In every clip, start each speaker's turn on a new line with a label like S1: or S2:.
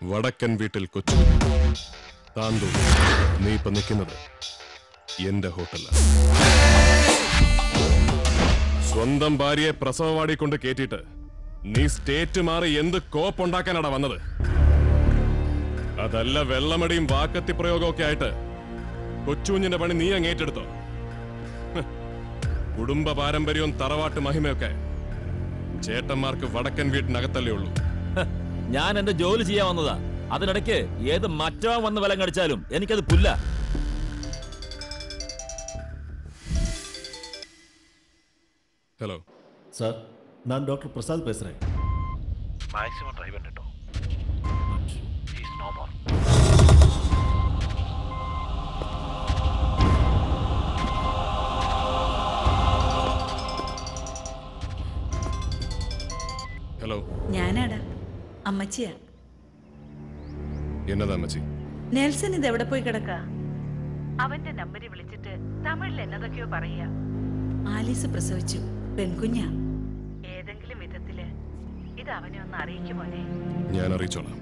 S1: വടക്കൻ വീട്ടിൽ കൊച്ചു താന്തു നീ ഇപ്പൊ നിൽക്കുന്നത് എന്റെ ഹോട്ടല സ്വന്തം ഭാര്യയെ പ്രസവവാടി കൊണ്ട് കേറ്റിട്ട് നീ സ്റ്റേറ്റ് മാറി എന്ത് കോപ്പുണ്ടാക്കാനാടാ വന്നത് അതല്ല വെള്ളമടിയും വാക്കത്തി പ്രയോഗമൊക്കെ ആയിട്ട് കൊച്ചുകുഞ്ഞിന്റെ പണി നീ അങ്ങ് ഏറ്റെടുത്തോ ഹ്. കുടുംബ പാരമ്പര്യവും തറവാട്ട് മഹിമയൊക്കെ ചേട്ടന്മാർക്ക് വടക്കൻ വീട്ടിനകത്തല്ലേ ഉള്ളൂ
S2: ഹ, ഞാൻ എന്റെ ജോലി ചെയ്യാൻ വന്നതാ അതിനിടയ്ക്ക് ഏത് മറ്റവൻ വന്ന് വിലം കടിച്ചാലും എനിക്കത് പുല്ല
S1: ഹലോ
S3: சார் நான் டாக்டர் பிரசாத் பேசுகிறேன்
S4: മാക്സിമം ട്രൈ പണിട്ടോ ഈസ് നോ മോർ
S1: ഹലോ
S5: ഞാനാടാ അമ്മച്ചിയാ
S1: എന്നതാ അമ്മച്ചി
S5: നെൽസൺ ഇത് എവിടെ പോയി കിടക്ക അവന്റെ നമ്പറിൽ വിളിച്ചിട്ട് തമിഴിൽ എന്നതൊക്കെയോ പറയാ ആലീസ് പ്രസവിച്ചു പെൺകുഞ്ഞാ ഏതെങ്കിലും വിധത്തില് ഇത് അവനെ ഒന്ന് അറിയിക്കുമോനെ
S1: ഞാൻ അറിയിച്ചോളാം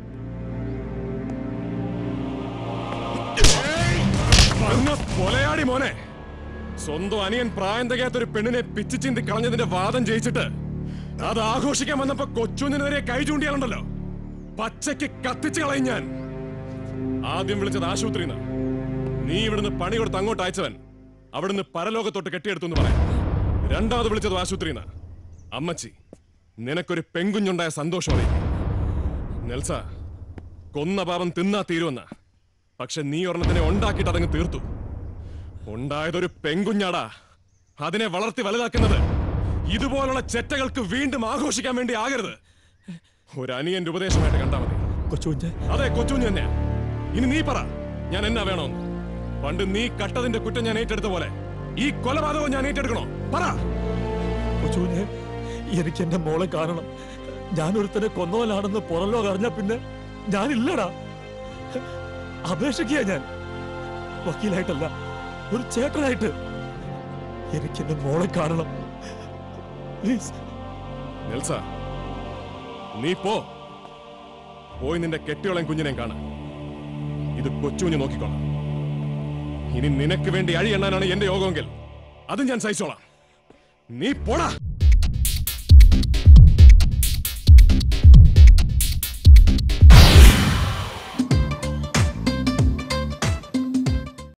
S1: അങ്ങ് കൊലയാടി മോനെ സ്വന്തം അനിയൻ പ്രായം തികയാത്തൊരു പെണ്ണിനെ പിച്ചു ചിന്തി കളഞ്ഞതിന്റെ വാദം ജയിച്ചിട്ട് അത് ആഘോഷിക്കാൻ വന്നപ്പോ കൊച്ചുവിന് നേരെ കൈ ചൂണ്ടിയാലുണ്ടല്ലോ പച്ചയ്ക്ക് കത്തിച്ചു കളയും ഞാൻ ആദ്യം വിളിച്ചത് ആശുപത്രിന്ന് നീ ഇവിടുന്ന് പണി കൊടുത്ത് അങ്ങോട്ട് അയച്ചവൻ അവിടുന്ന് പരലോകത്തോട്ട് കെട്ടിയെടുത്തു എന്ന് പറയാം രണ്ടാമത് വിളിച്ചത് ആശുപത്രിന്ന് അമ്മച്ചി നിനക്കൊരു പെൺകുഞ്ഞുണ്ടായ സന്തോഷമായി നെൽസ കൊന്ന പാപം തിന്നാ തീരുമെന്ന പക്ഷെ നീ ഒരെണ്ണത്തിനെ ഉണ്ടാക്കിയിട്ട് അതങ്ങ് തീർത്തു ഉണ്ടായതൊരു പെൺകുഞ്ഞാടാ അതിനെ വളർത്തി വലുതാക്കുന്നത് ഇതുപോലുള്ള ചെറ്റകൾക്ക് വീണ്ടും ആഘോഷിക്കാൻ വേണ്ടി ആകരുത് ഒരു അനിയന്റെ ഉപദേശമായിട്ട് കണ്ടാ മതി
S3: കൊച്ചുകുഞ്ഞെ
S1: അതെ കൊച്ചുകുഞ്ഞ് തന്നെയാ ഇനി നീ പറ ഞാൻ എന്നാ വേണമെന്ന് പണ്ട് നീ കട്ടതിന്റെ കുറ്റം ഞാൻ ഏറ്റെടുത്ത പോലെ ഈ കൊലപാതകവും ഞാൻ ഏറ്റെടുക്കണോ പറ
S3: കൊച്ചുകുഞ്ഞെ എനിക്ക് എന്റെ മോളെ കാണണം ഞാനൊരുത്തനെ കൊന്നവനാണെന്ന് പുറംലോകം അറിഞ്ഞ പിന്നെ ഞാനില്ലടാ അപേക്ഷിക്കുക ഞാൻ വക്കീലായിട്ടല്ല ഒരു ചേട്ടനായിട്ട് എനിക്ക് എന്റെ മോളെ കാണണം പ്ലീസ്
S1: നെൽസ നീ പോ പോയി നിന്റെ കെട്ടിയോളം കുഞ്ഞിനെ കാണാം ഇത് കൊച്ചുകുഞ്ഞ് നോക്കിക്കോളാം ഇനി നിനക്ക് വേണ്ടി അഴി എണ്ണാനാണ് എന്റെ യോഗമെങ്കിൽ അത് ഞാൻ സഹിച്ചോളാം നീ പോടാ